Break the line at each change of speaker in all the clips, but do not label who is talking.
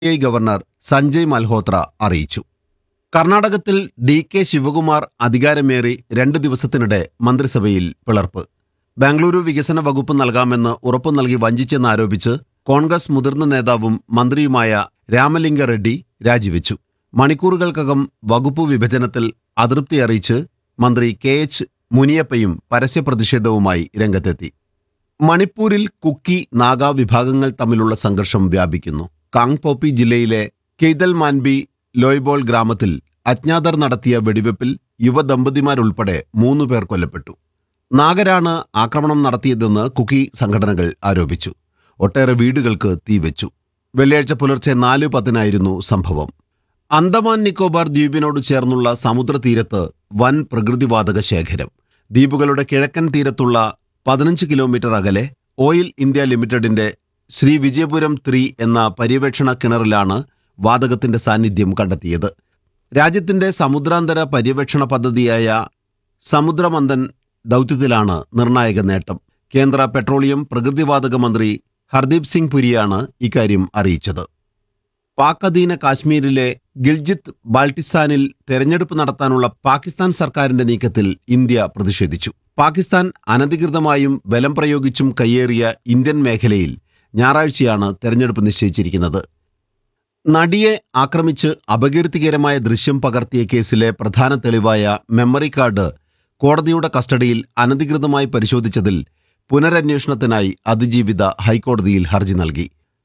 I governor Sanjay Malhotra അറിയിച്ചു കർണാടകത്തിൽ D K Shivakumar അധികാരമേറി രണ്ട് ദിവസത്തിനിടെ മന്ത്രിസഭയിൽ പിളർപ്പ് ബാംഗ്ലൂരു വികസന വകുപ്പ് നൽകാമെന്ന് ഉറപ്പു നൽകി വഞ്ചിച്ചെന്നാരോപിച്ച് കോൺഗ്രസ് മുതിർന്ന നേതാവും മന്ത്രിയുമായ രാമലിംഗ റെഡ്ഡി രാജിവെച്ചു മണിക്കൂറുകൾക്കകം വകുപ്പ് വിഭജനത്തിൽ അതൃപ്തി അറിയിച്ച് മന്ത്രി കെ എച്ച് മുനിയപ്പയും പരസ്യ പ്രതിഷേധവുമായി രംഗത്തെത്തി മണിപ്പൂരിൽ കുക്കി നാഗ വിഭാഗങ്ങൾ തമ്മിലുള്ള സംഘർഷം വ്യാപിക്കുന്നു കാങ്പോപ്പി ജില്ലയിലെ കെയ്തൽ മാൻബി ലോയ്ബോൾ ഗ്രാമത്തിൽ അജ്ഞാതർ നടത്തിയ വെടിവെപ്പിൽ യുവദമ്പതിമാരുൾപ്പെടെ മൂന്നു പേർ കൊല്ലപ്പെട്ടു നാഗരാണ് ആക്രമണം നടത്തിയതെന്ന് കുക്കി സംഘടനകൾ ആരോപിച്ചു ഒട്ടേറെ വീടുകൾക്ക് തീവെച്ചു വെള്ളിയാഴ്ച പുലർച്ചെ നാല് പത്തിനായിരുന്നു സംഭവം അന്തമാൻ നിക്കോബാർ ദ്വീപിനോട് ചേർന്നുള്ള സമുദ്രതീരത്ത് വൻ പ്രകൃതിവാതക ശേഖരം ദ്വീപുകളുടെ കിഴക്കൻ തീരത്തുള്ള പതിനഞ്ച് കിലോമീറ്റർ അകലെ ഓയിൽ ഇന്ത്യ ലിമിറ്റഡിന്റെ ശ്രീ വിജയപുരം ത്രീ എന്ന പര്യവേക്ഷണ കിണറിലാണ് വാതകത്തിന്റെ സാന്നിധ്യം കണ്ടെത്തിയത് രാജ്യത്തിന്റെ സമുദ്രാന്തര പര്യവേക്ഷണ പദ്ധതിയായ സമുദ്രമന്ഥൻ ദൗത്യത്തിലാണ് നിർണായക നേട്ടം കേന്ദ്ര പെട്രോളിയം പ്രകൃതിവാതക മന്ത്രി ഹർദീപ് സിംഗ് പുരിയാണ് ഇക്കാര്യം അറിയിച്ചത് പാക് അധീന കാശ്മീരിലെ ഗിൽജിത്ത് ബാൾട്ടിസ്ഥാനിൽ തെരഞ്ഞെടുപ്പ് നടത്താനുള്ള പാകിസ്ഥാൻ സർക്കാരിന്റെ നീക്കത്തിൽ ഇന്ത്യ പ്രതിഷേധിച്ചു പാകിസ്ഥാൻ അനധികൃതമായും ബലം പ്രയോഗിച്ചും കയ്യേറിയ ഇന്ത്യൻ മേഖലയിൽ ഞായറാഴ്ചയാണ് തെരഞ്ഞെടുപ്പ് നിശ്ചയിച്ചിരിക്കുന്നത് നടിയെ ആക്രമിച്ച് അപകീർത്തികരമായ ദൃശ്യം പകർത്തിയ കേസിലെ പ്രധാന തെളിവായ മെമ്മറി കാർഡ് കോടതിയുടെ കസ്റ്റഡിയിൽ അനധികൃതമായി പരിശോധിച്ചതിൽ പുനരന്വേഷണത്തിനായി അതിജീവിത ഹൈക്കോടതിയിൽ ഹർജി നൽകി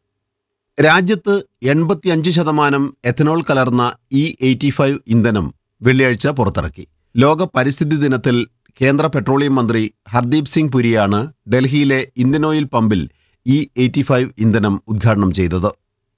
രാജ്യത്ത് എൺപത്തിയഞ്ച് ശതമാനം എഥനോൾ കലർന്ന ഇ എയ്റ്റി ഫൈവ് ഇന്ധനം വെള്ളിയാഴ്ച പുറത്തിറക്കി ലോക പരിസ്ഥിതി ദിനത്തിൽ കേന്ദ്ര പെട്രോളിയം മന്ത്രി ഹർദീപ് സിംഗ് പുരിയാണ് ഡൽഹിയിലെ ഇന്ത്യൻ ഓയിൽ പമ്പിൽ ഇ എയ്റ്റി ഫൈവ് ഇന്ധനം ഉദ്ഘാടനം ചെയ്തത്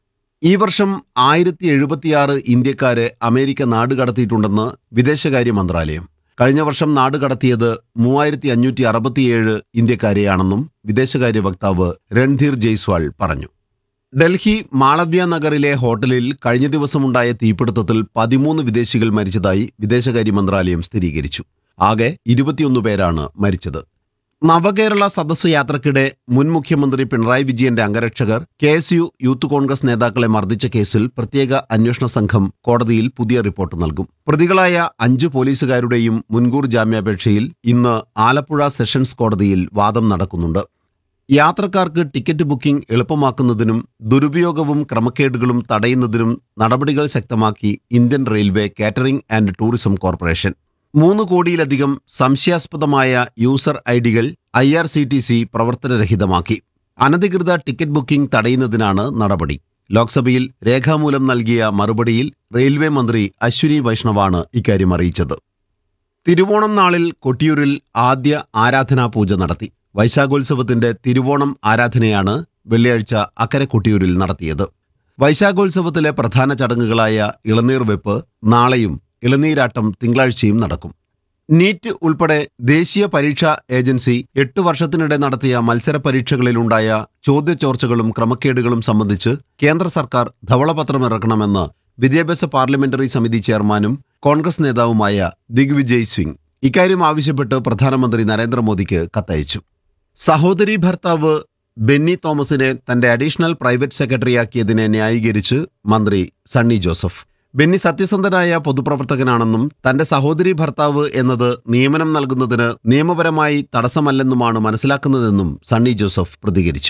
ഈ വർഷം ആയിരത്തി എഴുപത്തിയാറ് ഇന്ത്യക്കാരെ അമേരിക്ക നാടുകടത്തിയിട്ടുണ്ടെന്ന് വിദേശകാര്യ മന്ത്രാലയം കഴിഞ്ഞ വർഷം നാടുകടത്തിയത് മൂവായിരത്തി അഞ്ഞൂറ്റി അറുപത്തിയേഴ് ഇന്ത്യക്കാരെയാണെന്നും വിദേശകാര്യ വക്താവ് രൺധീർ ജയ്സ്വാൾ പറഞ്ഞു ഡൽഹി മാളവ്യ നഗറിലെ ഹോട്ടലിൽ കഴിഞ്ഞ ദിവസമുണ്ടായ തീപിടുത്തത്തിൽ പതിമൂന്ന് വിദേശികൾ മരിച്ചതായി വിദേശകാര്യ മന്ത്രാലയം സ്ഥിരീകരിച്ചു ആകെ ഇരുപത്തിയൊന്ന് പേരാണ് മരിച്ചത് നവകേരള സദസ്സ് യാത്രക്കിടെ മുൻ മുഖ്യമന്ത്രി പിണറായി വിജയന്റെ അംഗരക്ഷകർ K S U youth Congress നേതാക്കളെ മർദ്ദിച്ച കേസിൽ പ്രത്യേക അന്വേഷണ സംഘം കോടതിയിൽ പുതിയ റിപ്പോർട്ട് നൽകും പ്രതികളായ അഞ്ച് പോലീസുകാരുടെയും മുൻകൂർ ജാമ്യാപേക്ഷയിൽ ഇന്ന് ആലപ്പുഴ സെഷൻസ് കോടതിയിൽ വാദം നടക്കുന്നുണ്ട് യാത്രക്കാർക്ക് ടിക്കറ്റ് ബുക്കിംഗ് എളുപ്പമാക്കുന്നതിനും ദുരുപയോഗവും ക്രമക്കേടുകളും തടയുന്നതിനും നടപടികൾ ശക്തമാക്കി Indian railway catering and tourism corporation മൂന്ന് കോടിയിലധികം സംശയാസ്പദമായ യൂസർ ഐ ഡികൾ I R C T C പ്രവർത്തനരഹിതമാക്കി അനധികൃത ടിക്കറ്റ് ബുക്കിംഗ് തടയുന്നതിനാണ് നടപടി ലോക്സഭയിൽ രേഖാമൂലം നൽകിയ മറുപടിയിൽ റെയിൽവേ മന്ത്രി അശ്വിനി വൈഷ്ണവാണ് ഇക്കാര്യം അറിയിച്ചത് തിരുവോണം നാളിൽ കൊട്ടിയൂരിൽ ആദ്യ ആരാധനാ പൂജ നടത്തി വൈശാഖോത്സവത്തിന്റെ തിരുവോണം ആരാധനയാണ് വെള്ളിയാഴ്ച അക്കരെ കൊട്ടിയൂരിൽ നടത്തിയത് വൈശാഖോത്സവത്തിലെ പ്രധാന ചടങ്ങുകളായ ഇളനീർ വെപ്പ് നാളെയും ഇളനീരാട്ടം തിങ്കളാഴ്ചയും നടക്കും നീറ്റ് ഉൾപ്പെടെ ദേശീയ പരീക്ഷാ ഏജൻസി എട്ട് വർഷത്തിനിടെ നടത്തിയ മത്സര പരീക്ഷകളിലുണ്ടായ ചോദ്യചോർച്ചകളും ക്രമക്കേടുകളും സംബന്ധിച്ച് കേന്ദ്ര സർക്കാർ ധവളപത്രം ഇറക്കണമെന്ന് വിദ്യാഭ്യാസ പാർലമെന്ററി സമിതി ചെയർമാനും കോൺഗ്രസ് നേതാവുമായ ദിഗ്വിജയ് സിംഗ് ഇക്കാര്യം ആവശ്യപ്പെട്ട് പ്രധാനമന്ത്രി നരേന്ദ്രമോദിക്ക് കത്തയച്ചു സഹോദരി ഭർത്താവ് ബെന്നി തോമസിനെ തന്റെ അഡീഷണൽ പ്രൈവറ്റ് സെക്രട്ടറിയാക്കിയതിനെ ന്യായീകരിച്ച് മന്ത്രി സണ്ണി ജോസഫ് ബെന്നി സത്യസന്ധനായ പൊതുപ്രവർത്തകനാണെന്നും തന്റെ സഹോദരി ഭർത്താവ് എന്നത് നിയമനം നൽകുന്നതിന് നിയമപരമായി തടസ്സമല്ലെന്നുമാണ് മനസ്സിലാക്കുന്നതെന്നും സണ്ണി ജോസഫ് പ്രതികരിച്ചു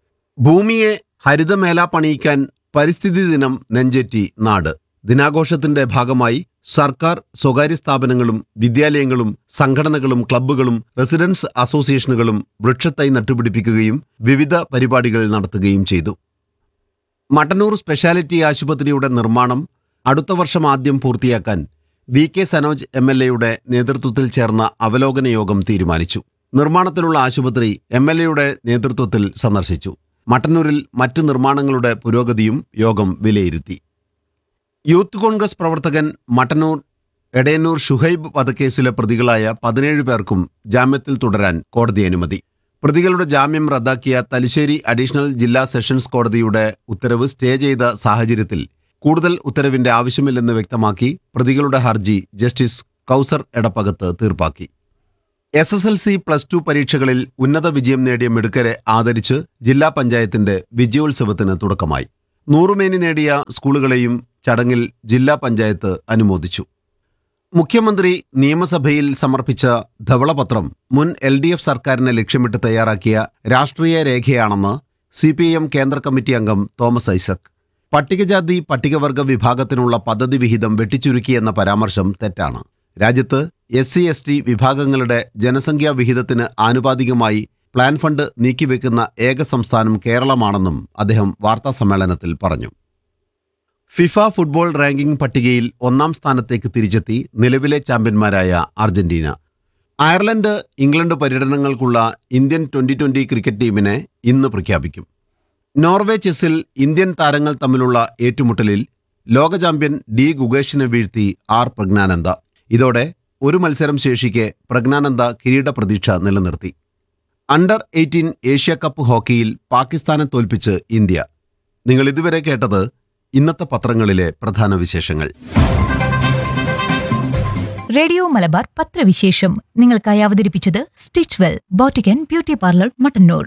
ഭൂമിയെ ഹരിതമേല പണിയിക്കാൻ പരിസ്ഥിതി ദിനം നെഞ്ചേറ്റി നാട് ദിനാഘോഷത്തിന്റെ ഭാഗമായി സർക്കാർ സ്വകാര്യ സ്ഥാപനങ്ങളും വിദ്യാലയങ്ങളും സംഘടനകളും ക്ലബ്ബുകളും റെസിഡൻസ് അസോസിയേഷനുകളും വൃക്ഷത്തൈ നട്ടുപിടിപ്പിക്കുകയും വിവിധ പരിപാടികൾ നടത്തുകയും ചെയ്തു മട്ടന്നൂർ സ്പെഷ്യാലിറ്റി ആശുപത്രിയുടെ നിർമ്മാണം അടുത്ത വർഷം ആദ്യം പൂർത്തിയാക്കാൻ V K Sanoj M L എയുടെ നേതൃത്വത്തിൽ ചേർന്ന അവലോകന യോഗം തീരുമാനിച്ചു നിർമ്മാണത്തിലുള്ള ആശുപത്രി എം എൽ എയുടെ നേതൃത്വത്തിൽ സന്ദർശിച്ചു മട്ടന്നൂരിൽ മറ്റു നിർമ്മാണങ്ങളുടെ പുരോഗതിയും യോഗം വിലയിരുത്തി യൂത്ത് കോൺഗ്രസ് പ്രവർത്തകൻ മട്ടന്നൂർ എടയന്നൂർ ഷുഹൈബ് വധക്കേസിലെ പ്രതികളായ പതിനേഴ് പേർക്കും ജാമ്യത്തിൽ തുടരാൻ കോടതി അനുമതി പ്രതികളുടെ ജാമ്യം റദ്ദാക്കിയ തലശ്ശേരി അഡീഷണൽ ജില്ലാ സെഷൻസ് കോടതിയുടെ ഉത്തരവ് സ്റ്റേ ചെയ്ത സാഹചര്യത്തിൽ കൂടുതൽ ഉത്തരവിന്റെ ആവശ്യമില്ലെന്ന് വ്യക്തമാക്കി പ്രതികളുടെ ഹർജി ജസ്റ്റിസ് കൗസർ എടപ്പകത്ത് തീർപ്പാക്കി S S L C plus two പരീക്ഷകളിൽ ഉന്നത വിജയം നേടിയ മിടുക്കരെ ആദരിച്ച് ജില്ലാ പഞ്ചായത്തിന്റെ വിജയോത്സവത്തിന് തുടക്കമായി നൂറുമേനി നേടിയ സ്കൂളുകളെയും ചടങ്ങിൽ ജില്ലാ പഞ്ചായത്ത് അനുമോദിച്ചു മുഖ്യമന്ത്രി നിയമസഭയിൽ സമർപ്പിച്ച ധവളപത്രം മുൻ എൽ ഡി എഫ് സർക്കാരിനെ ലക്ഷ്യമിട്ട് തയ്യാറാക്കിയ രാഷ്ട്രീയ രേഖയാണെന്ന് സി പി എം കേന്ദ്ര കമ്മിറ്റി അംഗം തോമസ് ഐസക് പട്ടികജാതി പട്ടികവർഗ വിഭാഗത്തിനുള്ള പദ്ധതി വിഹിതം വെട്ടിച്ചുരുക്കിയെന്ന പരാമർശം തെറ്റാണ് രാജ്യത്ത് എസ് സി എസ് ടി വിഭാഗങ്ങളുടെ ജനസംഖ്യാ വിഹിതത്തിന് ആനുപാതികമായി പ്ലാൻ ഫണ്ട് നീക്കിവെക്കുന്ന ഏക സംസ്ഥാനം കേരളമാണെന്നും അദ്ദേഹം വാർത്താസമ്മേളനത്തിൽ പറഞ്ഞു ഫിഫ ഫുട്ബോൾ റാങ്കിംഗ് പട്ടികയിൽ ഒന്നാം സ്ഥാനത്തേക്ക് തിരിച്ചെത്തി നിലവിലെ ചാമ്പ്യന്മാരായ അർജന്റീന അയർലൻഡ് ഇംഗ്ലണ്ട് പര്യടനങ്ങൾക്കുള്ള ഇന്ത്യൻ ട്വന്റി ട്വന്റി ക്രിക്കറ്റ് ടീമിനെ ഇന്ന് പ്രഖ്യാപിക്കും നോർവേ ചെസ്സിൽ ഇന്ത്യൻ താരങ്ങൾ തമ്മിലുള്ള ഏറ്റുമുട്ടലിൽ ലോക ചാമ്പ്യൻ ഡി ഗുഗേഷിനെ വീഴ്ത്തി ആർ പ്രജ്ഞാനന്ദ ഇതോടെ ഒരു മത്സരം ശേഷിക്കെ പ്രജ്ഞാനന്ദ കിരീട പ്രതീക്ഷ നിലനിർത്തി അണ്ടർ എയ്റ്റീൻ ഏഷ്യ കപ്പ് ഹോക്കിയിൽ പാകിസ്ഥാനെ തോൽപ്പിച്ച് ഇന്ത്യ നിങ്ങൾ ഇതുവരെ കേട്ടത് ഇന്നത്തെ പത്രങ്ങളിലെ പ്രധാന വിശേഷങ്ങൾ
റേഡിയോ മലബാർ പത്രവിശേഷം നിങ്ങൾക്കായി അവതരിപ്പിച്ചത് stitch well boutique and beauty parlour Mattannur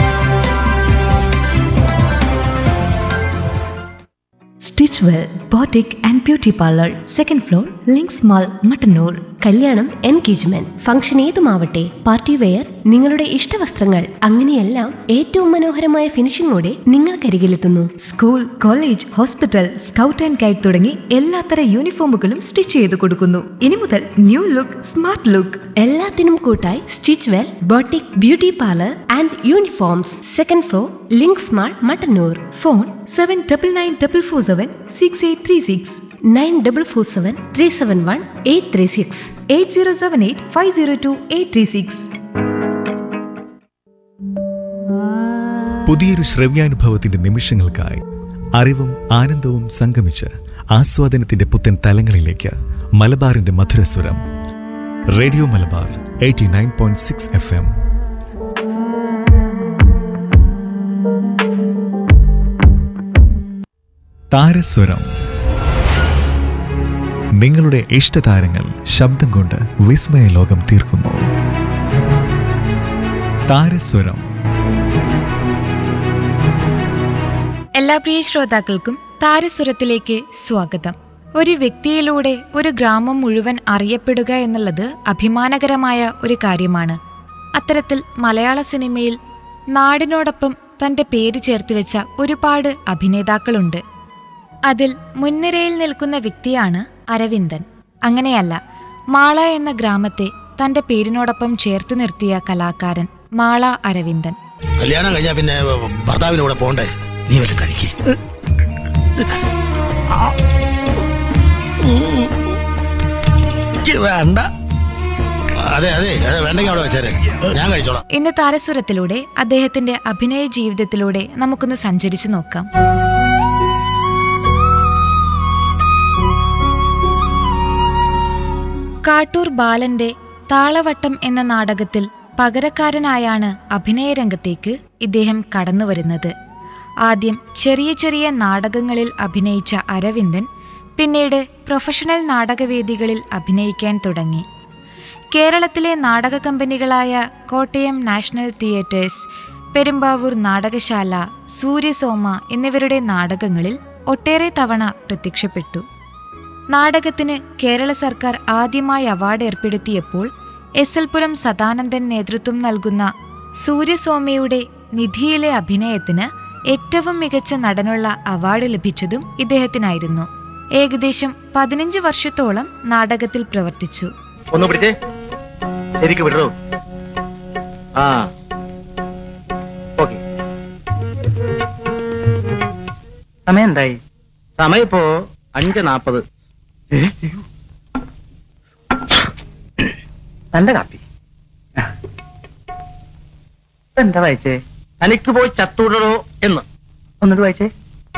stitch well boutique and beauty parlour second floor links mall Mattannur
കല്യാണം എൻഗേജ്മെന്റ് ഫംഗ്ഷൻ ഏതുമാവട്ടെ പാർട്ടി വെയർ നിങ്ങളുടെ ഇഷ്ടവസ്ത്രങ്ങൾ അങ്ങനെയെല്ലാം ഏറ്റവും മനോഹരമായ ഫിനിഷിംഗോടെ നിങ്ങൾക്കരികിലെത്തുന്നു
school college hospital scout and guide തുടങ്ങി എല്ലാത്തര യൂണിഫോമുകളും സ്റ്റിച്ച് ചെയ്ത് കൊടുക്കുന്നു ഇനി മുതൽ ന്യൂ ലുക്ക് സ്മാർട്ട് ലുക്ക്
എല്ലാത്തിനും കൂട്ടായി stitch well boutique beauty parlour and uniforms second floor links mall Mattannur
phone seven double nine double four seven six eight three six
nine double four seven three seven one eight three six
eight zero seven eight five zero two eight three six
പുതിയൊരു ശ്രവ്യാനുഭവത്തിന്റെ നിമിഷങ്ങൾക്കായി അറിവും ആനന്ദവും സംഗമിച്ച് ആസ്വാദനത്തിന്റെ പുത്തൻ തലങ്ങളിലേക്ക് മലബാറിന്റെ മധുരസ്വരം radio Malabar eighty nine point six F M താരസ്വരം നിങ്ങളുടെ ഇഷ്ടതാരങ്ങൾ ശബ്ദം കൊണ്ട് വിസ്മയ ലോകം തീർക്കുന്നു താരസ്വരം
എല്ലാ പ്രിയ ശ്രോതാക്കൾക്കും താരസുരത്തിലേക്ക് സ്വാഗതം ഒരു വ്യക്തിയിലൂടെ ഒരു ഗ്രാമം മുഴുവൻ അറിയപ്പെടുക എന്നുള്ളത് അഭിമാനകരമായ ഒരു കാര്യമാണ് അത്തരത്തിൽ മലയാള സിനിമയിൽ നാടിനോടൊപ്പം തന്റെ പേര് ചേർത്ത് വെച്ച ഒരുപാട് അഭിനേതാക്കളുണ്ട് അതിൽ മുൻനിരയിൽ നിൽക്കുന്ന വ്യക്തിയാണ് അരവിന്ദൻ അങ്ങനെയല്ല മാള എന്ന ഗ്രാമത്തെ തന്റെ പേരിനോടൊപ്പം ചേർത്ത് നിർത്തിയ കലാകാരൻ മാള അരവിന്ദൻ
കല്യാണം കഴിഞ്ഞാ പിന്നെ ഭർത്താവിന്റെ കൂടെ പോണ്ടേ നീ വല്ലതും കഴിക്ക് എനിക്ക് വേണ്ട അതെ അതെ അതെ വേണ്ടെങ്കിൽ അവിടെ വെച്ചേരെ ഞാൻ കഴിച്ചോളാം
ഇന്ന് താരസുരത്തിലൂടെ അദ്ദേഹത്തിന്റെ അഭിനയ ജീവിതത്തിലൂടെ നമുക്കൊന്ന് സഞ്ചരിച്ചു നോക്കാം കാട്ടൂർ ബാലന്റെ താളവട്ടം എന്ന നാടകത്തിൽ പകരക്കാരനായാണ് അഭിനയരംഗത്തേക്ക് ഇദ്ദേഹം കടന്നുവരുന്നത് ആദ്യം ചെറിയ ചെറിയ നാടകങ്ങളിൽ അഭിനയിച്ച അരവിന്ദൻ പിന്നീട് പ്രൊഫഷണൽ നാടകവേദികളിൽ അഭിനയിക്കാൻ തുടങ്ങി കേരളത്തിലെ നാടക കമ്പനികളായ കോട്ടയം നാഷണൽ തിയേറ്റേഴ്സ് പെരുമ്പാവൂർ നാടകശാല സൂര്യസോമ എന്നിവരുടെ നാടകങ്ങളിൽ ഒട്ടേറെ തവണ പ്രത്യക്ഷപ്പെട്ടു നാടകത്തിന് കേരള സർക്കാർ ആദ്യമായി അവാർഡ് ഏർപ്പെടുത്തിയപ്പോൾ എസ് എൽ പുരം സദാനന്ദൻ നേതൃത്വം നൽകുന്ന സൂര്യസോമയുടെ നിധിയിലെ അഭിനയത്തിന് ഏറ്റവും മികച്ച നടനുള്ള അവാർഡ് ലഭിച്ചതും ഇദ്ദേഹത്തിനായിരുന്നു ഏകദേശം പതിനഞ്ച് വർഷത്തോളം നാടകത്തിൽ പ്രവർത്തിച്ചു
ഒന്ന് പിടിച്ചേ ശരിക്ക് വിടറോ ആ ഓക്കെ സമയം എന്തായി സമയം ഇപ്പോ അഞ്ച് നാപ്പത് നല്ല കാപ്പി എന്താ വായിച്ചേ തനിക്ക് പോയി ചത്തൂടോ എന്ന് ഒന്നിട്ട് വായിച്ചേ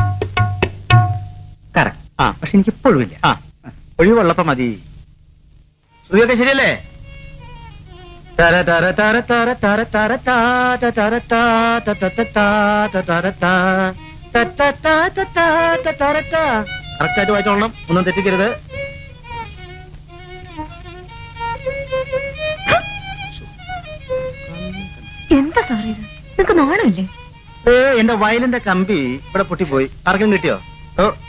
കറക്റ്റ് ആ പക്ഷെ എനിക്ക് ഇപ്പോഴും ഇല്ല ആ ഒഴിവുള്ളപ്പോ മതി ശ്രുതിയൊക്കെ ശരിയല്ലേ തര തര തര തര തര തര താ ത തര താ ത ത ത താ ത തര താ ത ത താ ത താ ത തര താ കറക്റ്റായിട്ട് വായിച്ചോളണം ഒന്നും തെറ്റിക്കരുത്
എന്താ സാറേ ഇത് നിങ്ങൾക്ക് നാണമില്ലേ
ഏ എന്റെ വയലിന്റെ കമ്പി ഇവിടെ പൊട്ടിപ്പോയി ആർക്കും കിട്ടിയോ ഓ